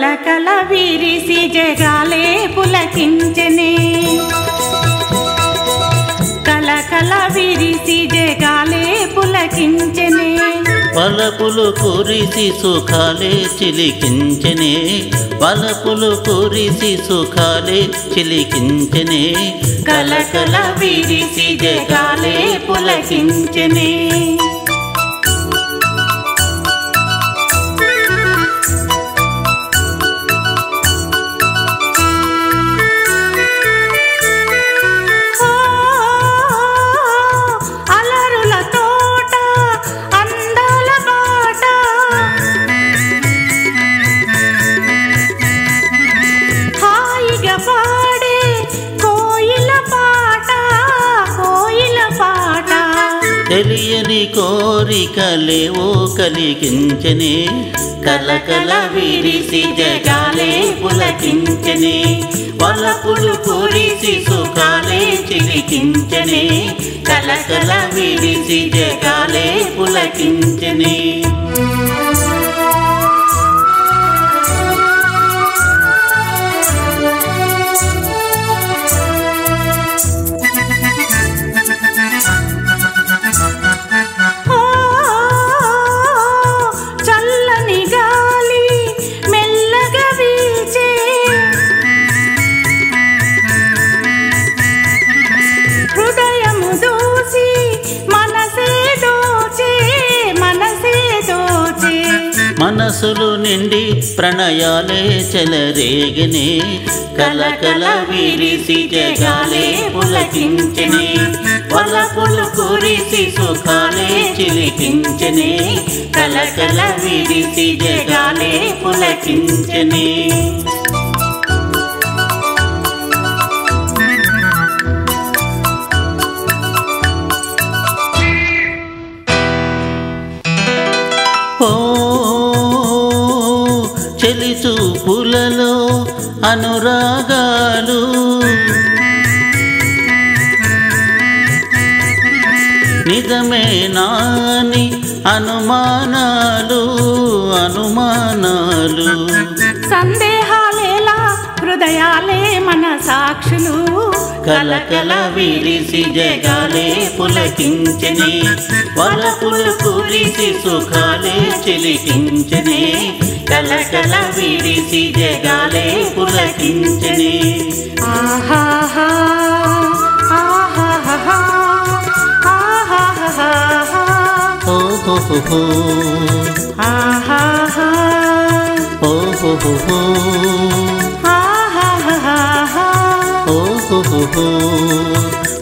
కలకల విరిసి జగాలే పులకించనే కలకల విరిసి జగాలే పులకించనే వలపులు కురిసి సుఖాలే చిలికించనే వలపులు కురిసి సుఖాలే చిలికించనే కలకల విరిసి జగాలే పులకించనే ఓ, అలరుల తోట అందాల బాట హాయిగా పాడే కోయిల పాట కోయిల పాట తెలియని కోరికలేవో కలిగించనే కలకల విరిసి జగాలే పులకించనే వలపులు కురిసి సుఖాలే చిలికించనే కలకల విరిసి జగాలే పులకించనే ఓ, చల్లని గాలి మెల్లగా వీచే హృదయము దోసి మనసే దోచే మనసే దోచే మనసులు నిండి ప్రణయాలే చెలరేగనే కలకల విరిసి జగాలే పులకించనే వలపులు కురిసి సుఖాలే చిలికించనే కలకల విరిసి జగాలే పులకించనే ఓ చెలి చూపులలో అనురాగాలు నిజమే నాని అనుమానాలు అనుమానాలు సందేహాలేలా హృదయాలే మన సాక్షులు కలకల విరిసి జగాలే పులకించని వలపులు కురిసి సుఖాలే చిలికించని కలకల విరిసి జగాలే పులకించని ఆహాహా, ఆహాహా, ఆహాహా, ఓహో ఆహాహా, ఓహో ఆహాహా. ఓహో